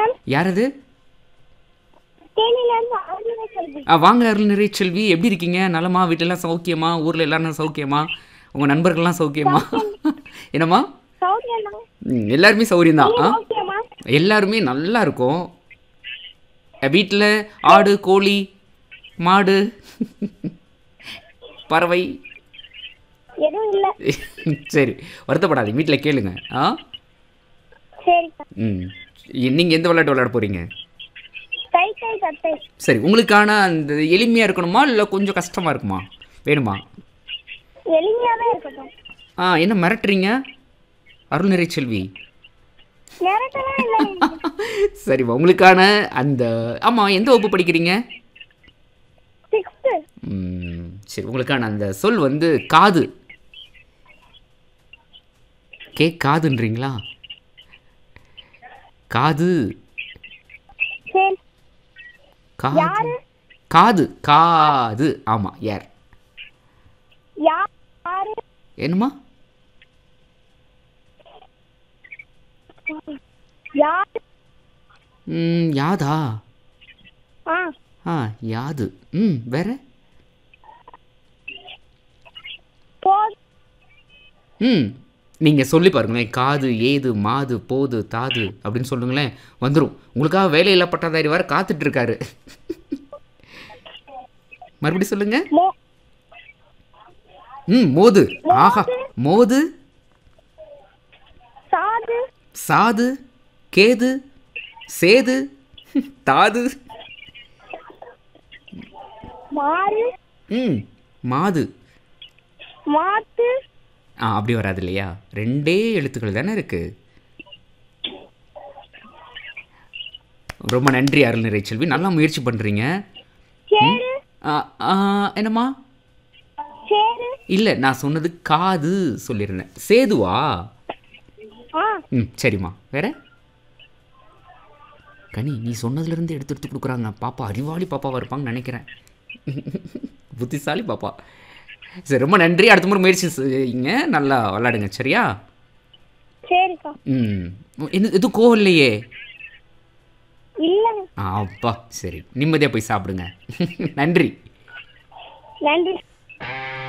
வணக்கம் யார் அது தேனியிலிருந்து அருணை செல்வி ஆ வாங்க அருள் நிறை செல்வி எப்படி இருக்கீங்க நலமா வீட்டிலலாம் சௌக்கியமா ஊரில் எல்லாரும் சௌக்கியமா உங்கள் நண்பர்கள்லாம் சௌக்கியமா என்னம்மா சௌக்கியம் ம், எல்லாருமே சௌரியம்தான் ஆ ஓகேம்மா எல்லாருமே நல்லா இருக்கும் வீட்டில் ஆடு கோழி மாடு பறவை எதுவும் இல்ல சரி வருத்தப்படாதீங்க வீட்டில் கேளுங்க ஆ சரிக்கா ம் நீங்கள் எந்த விளையாட்டு விளையாட போகிறீங்க கை கை தத்தை சரி உங்களுக்கான அந்த எளிமையாக இருக்கணுமா இல்லை கொஞ்சம் கஷ்டமாக இருக்குமா வேணுமா எளிமையாவே இருக்கட்டும் ஆ என்ன மிரட்டுறீங்க அருள்நிறை செல்வி நேரத்தெல்லாம் இல்ல சரிம்மா உங்களுக்கான அந்த ஆமாம் எந்த வகுப்பு படிக்கிறீங்க சிக்ஸ்த்து ம், சரி உங்களுக்கான அந்த சொல் வந்து காது கே காதுன்றீங்களா காது சரி காது யாரு? காது காது ஆமாம் யார் யார் யாரு என்னம்மா யார் ம், யாதா ஆ ஆ யாது ம் வேற போ ம் நீங்கள் சொல்லி பாருங்களேன் காது ஏது மாது போது தாது அப்படின்னு சொல்லுங்களேன் வந்துடும் உங்களுக்காக வேலையில்லா பட்டாதாரி வர காத்துட்டு இருக்காரு மறுபடியும் சொல்லுங்க மோ ம் மோது ஆஹா மோது சாது சாது கேது சேது தாது மாறு ம் மாது மாத்து ஆ அப்படி வராது இல்லையா ரெண்டே எழுத்துக்கள் தானே இருக்கு ரொம்ப நன்றி அருள் நிறை செல்வி நல்லா முயற்சி பண்ணுறீங்க சேரு என்னம்மா சேரு இல்லை நான் சொன்னது காது சொல்லியிருந்தேன் சேதுவா ஆ ம் சரிம்மா வேற கனி நீ சொன்னதுலேருந்து எடுத்து எடுத்து கொடுக்குறாங்க பாப்பா அறிவாளி பாப்பாவாக இருப்பாங்கன்னு நினைக்கிறேன் புத்திசாலி பாப்பா சரி ரொம்ப நன்றி அடுத்த முறை முயற்சி செய்யுங்க நல்லா விளாடுங்க சரியா சரிக்கா ம் என்ன எதுவும் கோவம் இல்லையே இல்லைங்க ஆ, அப்பா சரி நிம்மதியாக போய் சாப்பிடுங்க நன்றி நன்றி